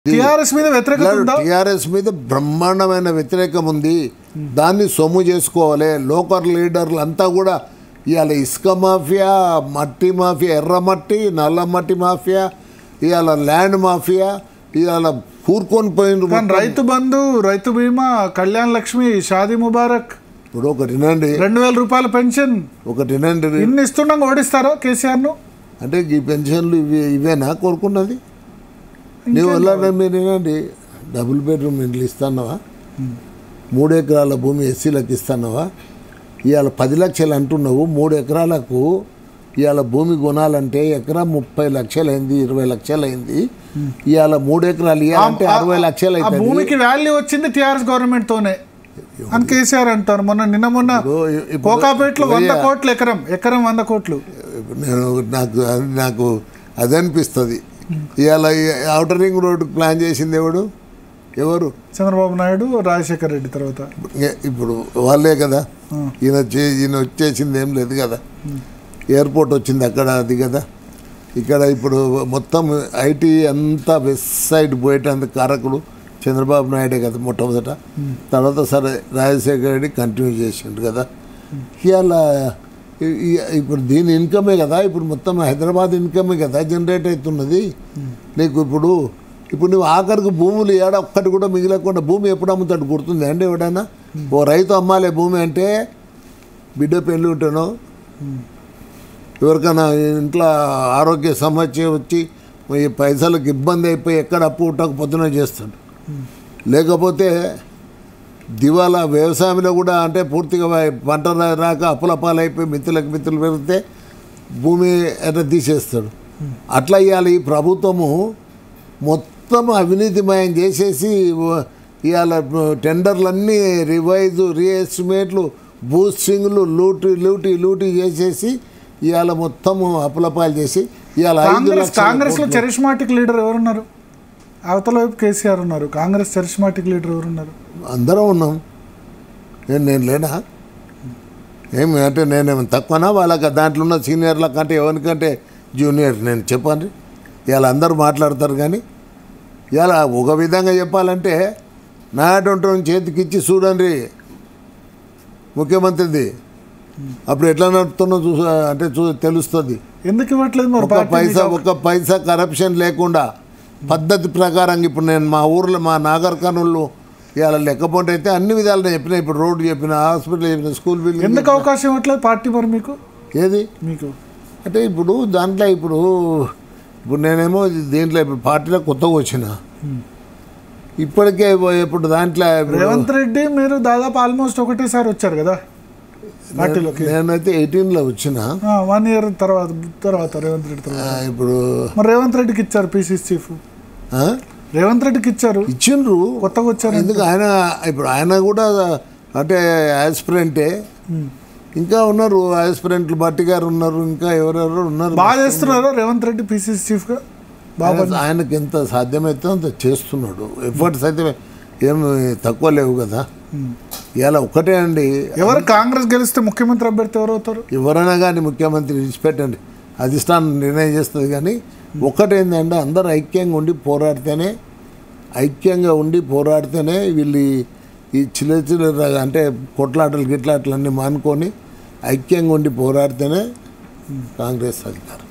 TRS మీద వ్యతిరేకత ఉందా టిఆర్ఎస్ మీద బ్రహ్మాండమైన వ్యతిరేకం ఉంది దాన్ని సొమ్ము చేసుకోవాలి లోకల్ లీడర్లు అంతా కూడా ఇవాళ ఇసుక మాఫియా మట్టి మాఫియా ఎర్ర మట్టి నల్ల మట్టి మాఫియా ఇవాళ ల్యాండ్ మాఫియా ఇవాళ కూరుకొని పోయిన కానీ రైతు బంధు రైతు బీమా కళ్యాణ్ లక్ష్మి షాదీ ముబారక్ ఇప్పుడు ఒకటి వినండి రెండు వేల రూపాయల పెన్షన్ ఒకటి వినండి ఇన్ని ఇస్తుండగా ఓడిస్తారా కేసీఆర్ ను అంటే ఈ పెన్షన్లు ఇవి ఇవేనా కోరుకున్నది నీ వల్ల మీరు వినండి డబుల్ బెడ్రూమ్ ఇండ్లు ఇస్తున్నావా మూడు ఎకరాల భూమి ఎస్సీలకు ఇస్తున్నావా ఇవాళ పది లక్షలు అంటున్నావు మూడు ఎకరాలకు ఇవాళ భూమి కొనాలంటే ఎకరా ముప్పై లక్షలు అయింది ఇరవై లక్షలు అయింది ఇవాళ మూడు ఎకరాలు ఇవ్వాలంటే అరవై లక్షలు ఆ అవుతుంది భూమికి వాల్యూ వచ్చింది టిఆర్ఎస్ గవర్నమెంట్ తోనే అని కేసీఆర్ అంటారు మొన్న నిన్న మొన్న ఇప్పుడు- ఇప్పుడు- కోకాపేటలో వంద ఇప్పుడు కోట్లు ఎకరం ఎకరం వంద కోట్లు నేను నాకు నాకు అది అనిపిస్తుంది ఇవాళ అవుటర్ రింగ్ రోడ్ ప్లాన్ చేసింది ఎవడు ఎవరు చంద్రబాబు నాయుడు రాజశేఖర్ రెడ్డి తర్వాత ఏ- ఇప్పుడు వాళ్ళే కదా ఈయన చే ఈయన వచ్చేసింది ఏం లేదు కదా ఎయిర్పోర్ట్ వచ్చింది అక్కడ అది కదా ఇక్కడ ఇప్పుడు మొత్తం ఐటీ అంతా వెస్ట్ సైడ్ పోయేటందుకు కారకుడు చంద్రబాబు నాయుడే కదా మొట్టమొదట తర్వాత సరే రాజశేఖర రెడ్డి కంటిన్యూ చేసిండు కదా ఇవాళ ఈ- ఈ- ఇప్పుడు దీని ఇన్కమే కదా ఇప్పుడు మొత్తం హైదరాబాద్ ఇన్కమే కదా జనరేట్ అవుతున్నది నీకు ఇప్పుడు ఇప్పుడు నువ్వు ఆఖరికి భూములు ఏడ ఒక్కటి కూడా మిగిలకుండా భూమి ఎప్పుడు అమ్ముతాడు గుర్తుంది అండి ఎవడైనా ఓ రైతు అమ్మాలే భూమి అంటే బిడ్డ పెళ్ళి ఉంటేనో ఎవరికైనా ఇంట్లో ఆరోగ్య సమస్య వచ్చి ఈ పైసలకు ఇబ్బంది అయిపోయి ఎక్కడ అప్పు ఉట్టక పొద్దున చేస్తాడు లేకపోతే దివాలా వ్యవసాయంలో కూడా అంటే పూర్తిగా వా- పంట రా- రాక అప్పుల పాలైపోయి మిత్రులకు మిత్రులు పెరిగితే భూమి ఎట్లా తీసేస్తాడు అట్లా ఇవాళ ఈ ప్రభుత్వము మొత్తం అవినీతిమయం చేసేసి వ- ఇవాళ టెండర్లన్నీ రివైజ్ రీఎస్టిమేట్లు బూస్టింగ్లు లూటి లూటి లూటి చేసేసి ఇవాళ మొత్తము అప్పులపాలు చేసి ఇవాళ ఐదు కాంగ్రెస్ లక్షల కాంగ్రెస్ లో కోట్లు- చరిష్మాటిక్ లీడర్ ఎవరున్నారు అవతల వైపు కేసీఆర్ ఉన్నారు కాంగ్రెస్ చరిష్మాటిక్ లీడర్ ఎవరున్నారు అందరం ఉన్నాం నేను నేను లేనా ఏమి అంటే నేనేమి తక్కువనా వాళ్ళకి దాంట్లో ఉన్న సీనియర్ల కంటే ఎవరికంటే జూనియర్ నేను చెప్పండి ఇవాళ అందరూ మాట్లాడతారు కానీ ఇవాళ ఒక విధంగా చెప్పాలంటే నాటువంటి చేతికి ఇచ్చి చూడండి ముఖ్యమంత్రిది అప్పుడు ఎట్లా నడుపుతున్నో చూ అంటే చూ తెలుస్తుంది ఎందుకు ఇవ్వట్లేదు మరి ఒక పార్టీ పైసా మీకు? ఒక పైసా కరప్షన్ లేకుండా పద్ధతి ప్రకారం ఇప్పుడు నేను మా ఊర్లో మా నాగర్ కర్నూలు ఇవాళ లెక్కపోతే అయితే అన్ని విధాలు నేను చెప్పిన ఇప్పుడు రోడ్డు చెప్పిన హాస్పిటల్ చెప్పిన స్కూల్ బిల్డింగ్ ఎందుకు అవకాశం ఇవ్వట్లేదు పార్టీ మరి మీకు ఏది మీకు అంటే ఇప్పుడు దాంట్లో ఇప్పుడు ఇప్పుడు నేనేమో దీంట్లో ఇప్పుడు పార్టీలో కొత్తగా వచ్చిన ఇప్పటికే ఇప్పుడు దాంట్లో ఇప్పుడు రేవంత్ రెడ్డి మీరు దాదాపు ఆల్మోస్ట్ ఒకటేసారి వచ్చారు కదా పార్టీలోకి నేనైతే ఎయిటీన్లో వచ్చిన వన్ ఇయర్ తర్వాత తర్వాత రేవంత్ రెడ్డి తర్వాత ఆ, ఇప్పుడు మరి రేవంత్ రెడ్డికి ఇచ్చారు పీసీసీ చీఫ్ ఆ? రేవంత్ రెడ్డికి ఇచ్చారు ఇచ్చిండ్రు కొత్తగా వచ్చారు ఎందుకు ఆయన ఇప్పుడు ఆయన కూడా అంటే యాస్పిరెంటే ఇంకా ఉన్నారు యాస్పిరెంట్లు భట్టి గారు ఉన్నారు ఇంకా ఎవరెవరు ఉన్నారు బాగా చేస్తున్నారు రేవంత్ రెడ్డి పీసీసీ చీఫ్ గా బాగా ఆయన- ఆయనకి ఎంత సాధ్యమైతే అంత చేస్తున్నాడు ఎఫర్ట్స్ అయితే ఏం తక్కువ లేవు కదా ఇలా ఒక్కటే అండి ఎవరు కాంగ్రెస్ గెలిస్తే ముఖ్యమంత్రి అభ్యర్థి ఎవరు అవుతారు ఎవరైనా కానీ ముఖ్యమంత్రి విడిచిపెట్టండి అధిష్టానం నిర్ణయం చేస్తుంది కానీ ఒక్కటేందంటే అందరూ ఐక్యంగా ఉండి పోరాడితేనే ఐక్యంగా ఉండి పోరాడితేనే వీళ్ళు ఈ- ఈ చిన్న చిన్న అంటే కొట్లాటలు గిట్లాటలు అన్నీ మానుకొని ఐక్యంగా ఉండి పోరాడితేనే కాంగ్రెస్ అధికారం